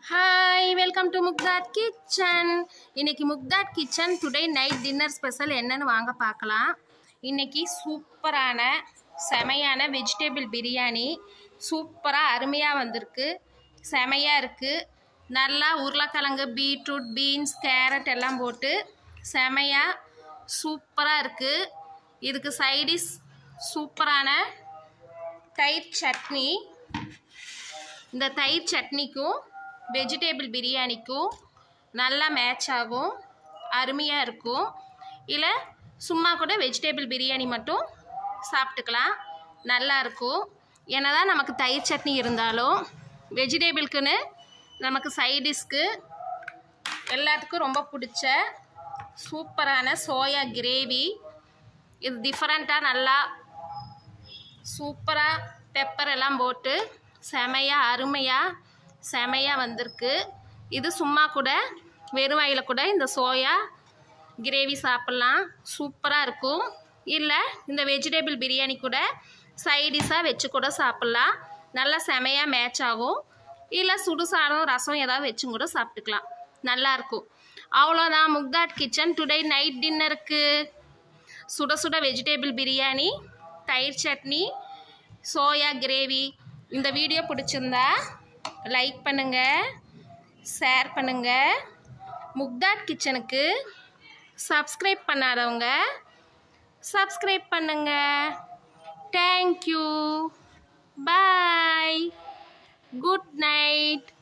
hi welcome to Mukthad kitchen இன்னைக்கு Mukthad kitchen today night dinner special என்னன்னு வாங்க பார்க்கலாம் இன்னைக்கு சூப்பரான செமையான வெஜிடபிள் பிரியாணி சூப்பராக அருமையாக வந்திருக்கு செமையாக இருக்குது நல்லா உருளைக்கிழங்கு பீட்ரூட் பீன்ஸ் கேரட் எல்லாம் போட்டு செமையாக சூப்பராக இருக்குது இதுக்கு சைடிஷ் சூப்பரான தயிர் சட்னி இந்த தயிர் சட்னிக்கும் வெஜிடேபிள் பிரியாணிக்கும் நல்லா மேட்ச் ஆகும் அருமையாக இருக்கும் இல்லை சும்மா கூட வெஜிடேபிள் பிரியாணி மட்டும் சாப்பிட்டுக்கலாம் நல்லா இருக்கும் என்னதான் நமக்கு தயிர் சட்னி இருந்தாலும் வெஜிடேபிள்க்குன்னு நமக்கு சைடிஷ்க்கு எல்லாத்துக்கும் ரொம்ப பிடிச்ச சூப்பரான சோயா கிரேவி இது டிஃப்ரெண்ட்டாக நல்லா சூப்பராக பெப்பர் எல்லாம் போட்டு செமையாக அருமையாக செமையாக வந்திருக்கு இது சும்மா கூட வெறும் வாயில் கூட இந்த சோயா கிரேவி சாப்பிட்லாம் சூப்பராக இருக்கும் இல்லை இந்த வெஜிடபிள் பிரியாணி கூட சைடிஷாக வச்சு கூட சாப்பிட்லாம் நல்லா செமையாக மேட்ச் ஆகும் இல்லை சுடுசாதம் ரசம் ஏதாவது வச்சும் கூட சாப்பிட்டுக்கலாம் நல்லாயிருக்கும் அவ்வளோதான் முக்தாட் கிச்சன் டுடே நைட் டின்னருக்கு சுட சுட வெஜிடபிள் பிரியாணி தயிர் சட்னி சோயா கிரேவி இந்த வீடியோ பிடிச்சிருந்தா லைக் பண்ணுங்கள் ஷேர் பண்ணுங்கள் முக்தாட் கிச்சனுக்கு சப்ஸ்கிரைப் பண்ணாதவங்க சப்ஸ்கிரைப் பண்ணுங்கள் தேங்க்யூ பாய் குட் நைட்